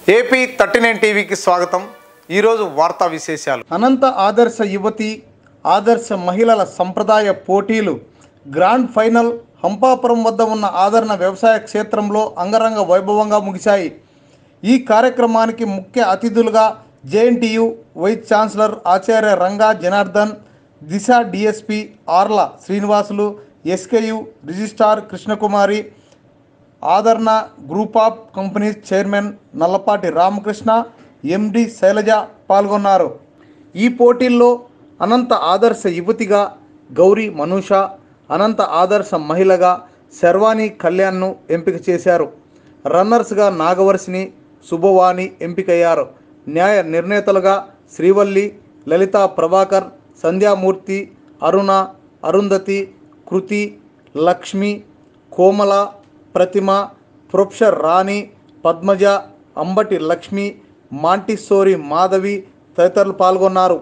AP thirty nine టీవీకి స్వాగతం ఈరోజు వార్తా విశేషాలు అనంత ఆదర్శ యువతి ఆదర్శ మహిళల సంప్రదాయ పోటీలు గ్రాండ్ ఫైనల్ హంపాపురం వద్ద ఉన్న ఆదరణ వ్యవసాయ క్షేత్రంలో అంగరంగ వైభవంగా ముగిశాయి ఈ కార్యక్రమానికి ముఖ్య అతిథులుగా జేఎన్టీయు వైస్ ఛాన్సలర్ ఆచార్య Ranga Janardhan Disha DSP Arla Srinivasulu SKU registrar Krishnakumari Aadarana group of companies chairman Nallapati Ramakrishna MD Sailaja పాల్గొన్నారు ఈ పోటీల్లో అనంత ఆదర్శ యువతిగా గౌరీ మనూష అనంత ఆదర్శ మహిళగా శర్వాణి కళ్యాణ్ను ఎంపిక చేశారు రన్నర్స్గా నాగవర్షిని శుభవాణి ఎంపికయ్యారు న్యాయ నిర్ణేతలుగా శ్రీవల్లి లలితా ప్రభాకర్ సంధ్యామూర్తి అరుణ అరుంధతి కృతి లక్ష్మి కోమల ప్రతిమ ప్రొఫెసర్ రాణి పద్మజ అంబటి లక్ష్మి మాంటిస్సోరి మాధవి తదితరులు పాల్గొన్నారు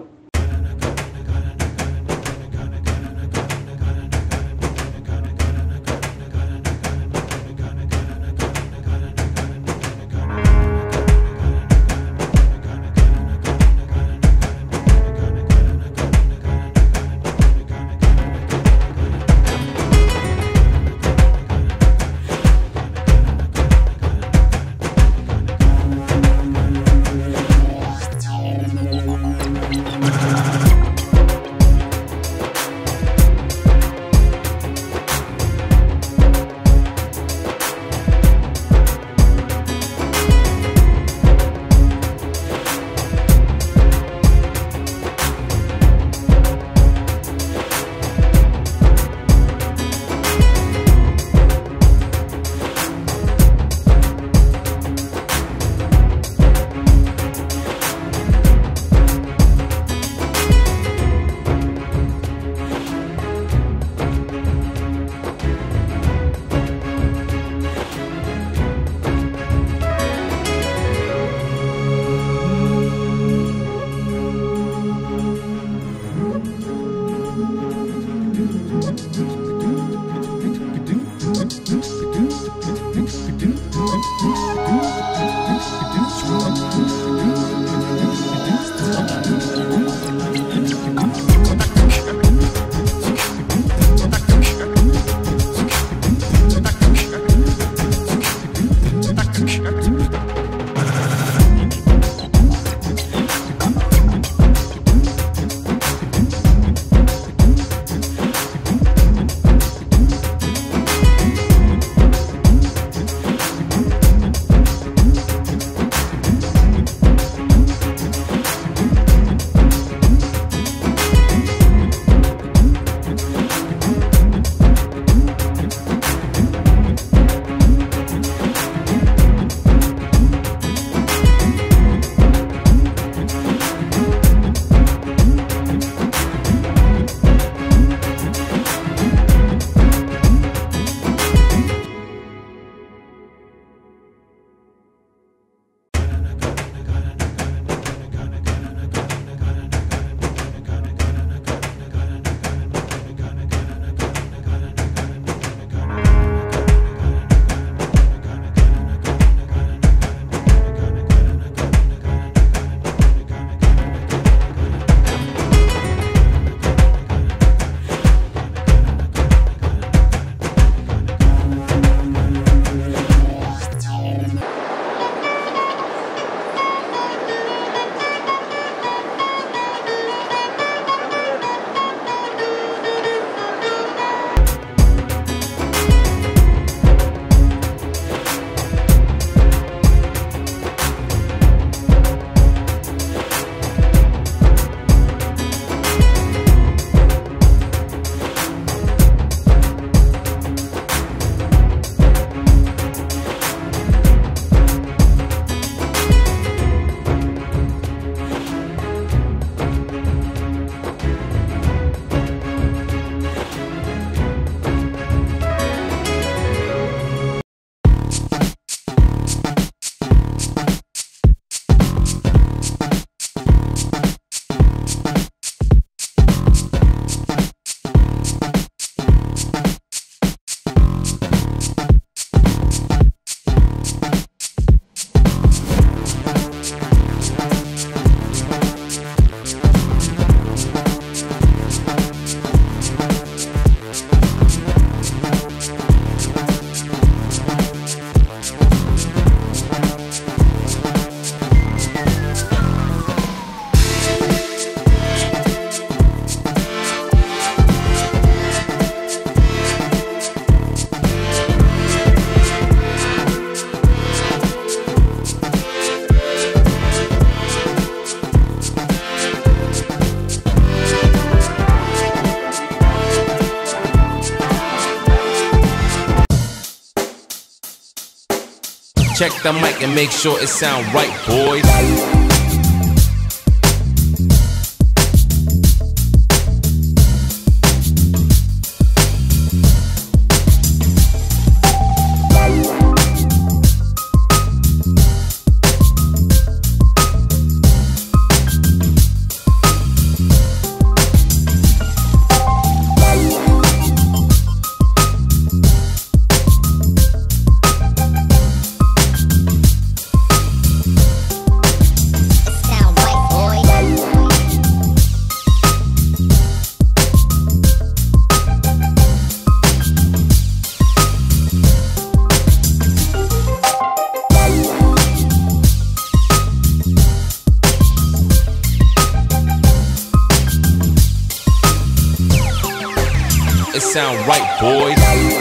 Check the mic and make sure it sound right, boys. Sound right, boy. It sound right, boys.